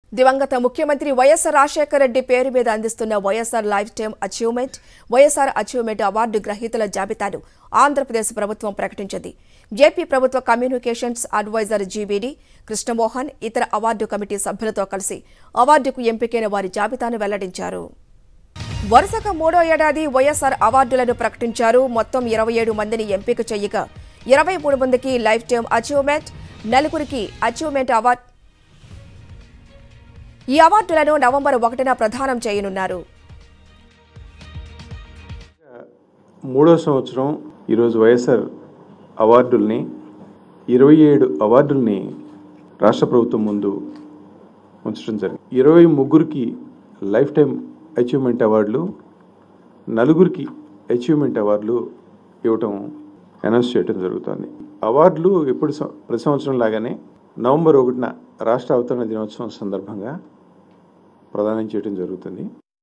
దివంగత ముఖ్యమంత్రి వైఎస్ఆర్ రాజశేఖర రెడ్డి పేరు మీద అందిస్తున్న YSR lifetime achievement YSR achievement award గ్రహీతల జాబితాను ఆంధ్రప్రదేశ్ ప్రభుత్వం ప్రకటించింది ఏపీ ప్రభుత్వ కమ్యూనికేషన్స్ అడ్వైజర్ జీబీడీ కృష్ణమోహన్ ఇతర అవార్డు కమిటీ సభ్యులతో కలిసి అవార్డుకు ఎంపికైన వారి జాబితాను వెల్లడించారు వరుసగా మూడో ఏడాది వైఎస్ఆర్ అవార్డులను ప్రకటించారు మొత్తం ఇరవై ఏడు మందిని ఎంపిక చేయగా ఇరవై మూడు మందికి లైఫ్ టైమ్ అచీవ్మెంట్ నలుగురికి అచీవ్మెంట్ అవార్డు ఈ అవార్డులను నవంబర్ ఒకటిన ప్రదానం చేయనున్నారు మూడో సంవత్సరం ఈరోజు వైఎస్ఆర్ అవార్డుల్ని ఇరవై ఏడు అవార్డుల్ని రాష్ట్ర ప్రభుత్వం ముందు ఉంచడం జరిగింది ఇరవై ముగ్గురికి లైఫ్ టైం అచీవ్మెంట్ అవార్డులు నలుగురికి అచీవ్మెంట్ అవార్డులు ఇవ్వటం అనౌన్స్ చేయడం జరుగుతుంది అవార్డులు ఎప్పుడు సం- ప్రతి సంవత్సరం లాగానే నవంబర్ ఒకటిన రాష్ట్ర అవతరణ దినోత్సవం సందర్భంగా ప్రదానం చేయడం జరుగుతుంది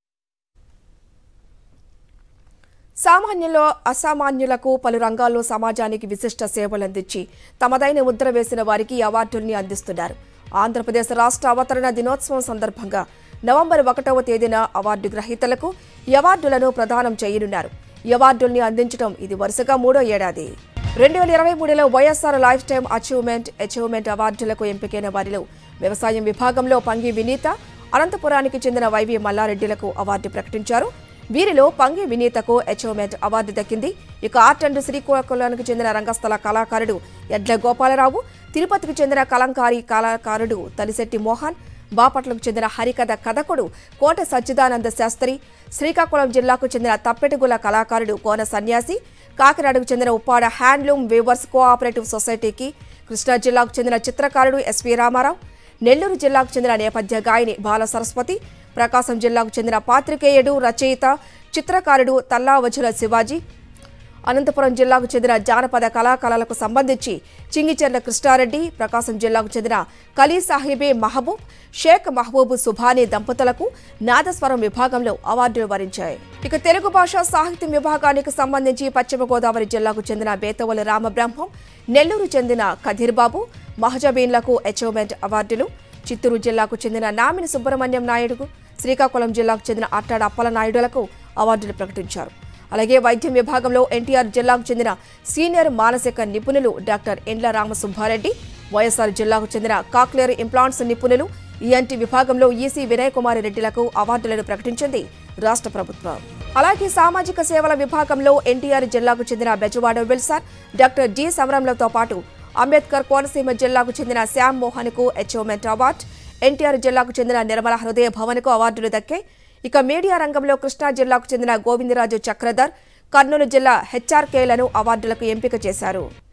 సామాన్యులో అసామాన్యులకు పలు రంగాల్లో సమాజానికి విశిష్ట సేవలందించి తమదైన ముద్ర వేసిన వారికి ఈ అవార్డుల్ని అందిస్తున్నారు ఆంధ్రప్రదేశ్ రాష్ట్ర అవతరణ దినోత్సవం సందర్భంగా నవంబర్ ఒకటవ తేదీన అవార్డు గ్రహీతలకు ఈ అవార్డులను ప్రదానం చేయనున్నారు ఈ అవార్డుల్ని అందించడం ఇది వరుసగా మూడో ఏడాది రెండు వేల ఇరవై మూడులో YSR lifetime achievement achievement అవార్డులకు ఎంపికైన వారిలో వ్యవసాయం విభాగంలో పంగి వినీత అనంతపురానికి చెందిన వైవి మల్లారెడ్డిలకు అవార్డు ప్రకటించారు వీరిలో పంగి వినీతకు అచీవ్మెంట్ అవార్డు దక్కింది ఇక ఆర్ట్ అండ్ శ్రీకాకుళానికి చెందిన రంగస్థల కళాకారుడు ఎడ్ల గోపాలరావు తిరుపతికి చెందిన కలంకారీ కళాకారుడు తలిశెట్టి మోహన్ బాపట్లకు చెందిన హరికథ కథకుడు కోట సచ్చిదానంద శాస్త్రి శ్రీకాకుళం జిల్లాకు చెందిన తప్పెటగుల కళాకారుడు కోన సన్యాసి కాకినాడకు చెందిన ఉప్పాడ హ్యాండ్లూమ్ వీవర్స్ కోఆపరేటివ్ సొసైటీకి కృష్ణా జిల్లాకు చెందిన చిత్రకారుడు ఎస్వి రామారావు నెల్లూరు జిల్లాకు చెందిన నేపథ్య గాయని బాల సరస్వతి ప్రకాశం జిల్లాకు చెందిన పాత్రికేయుడు రచయిత చిత్రకారుడు తల్లావజుల శివాజీ అనంతపురం జిల్లాకు చెందిన జానపద కళాకళలకు సంబంధించి చింగిచెర్ల కృష్ణారెడ్డి ప్రకాశం జిల్లాకు చెందిన కలీ సాహిబే మహబూబ్ షేక్ మహబూబ్ సుభానీ దంపతులకు నాదస్వరం విభాగంలో అవార్డులు వరించాయి ఇక తెలుగు భాష సాహిత్యం విభాగానికి సంబంధించి పశ్చిమ గోదావరి జిల్లాకు చెందిన బేతవల రామబ్రహ్మం నెల్లూరు చెందిన కధీర్ బాబు మహజబీన్లకు అచీవ్మెంట్ అవార్డులు చిత్తూరు జిల్లాకు చెందిన నామిని సుబ్రహ్మణ్యం నాయుడుకు శ్రీకాకుళం జిల్లాకు చెందిన అట్టాడ అప్పల నాయుడులకు అవార్డులు ప్రకటించారు అలాగే వైద్యం విభాగంలో ఎన్టీఆర్ జిల్లాకు చెందిన సీనియర్ మానసిక నిపుణులు డాక్టర్ ఎండ్ల రామసుబ్బారెడ్డి వైఎస్ఆర్ జిల్లాకు చెందిన కాక్లియర్ ఇంప్లాంట్స్ నిపుణులు ఈఎన్టీ విభాగంలో ఈసీ వినయ్ కుమార్ రెడ్డిలకు అవార్డులను ప్రకటించింది రాష్ట్ర ప్రభుత్వం అలాగే సామాజిక సేవల విభాగంలో ఎన్టీఆర్ జిల్లాకు చెందిన బెజవాడ విల్సన్ డాక్టర్ డి సమరంలతో పాటు అంబేద్కర్ కోనసీమ జిల్లాకు చెందిన శ్యామ్ మోహన్కు అచీవ్మెంట్ అవార్డు ఎన్టీఆర్ జిల్లాకు చెందిన నిర్మల హృదయ భవన్కు అవార్డులు దక్కాయి ఇక మీడియా రంగంలో కృష్ణా జిల్లాకు చెందిన గోవిందరాజు చక్రధర్ కర్నూలు జిల్లా హెచ్ఆర్కేలను అవార్డులకు ఎంపిక చేశారు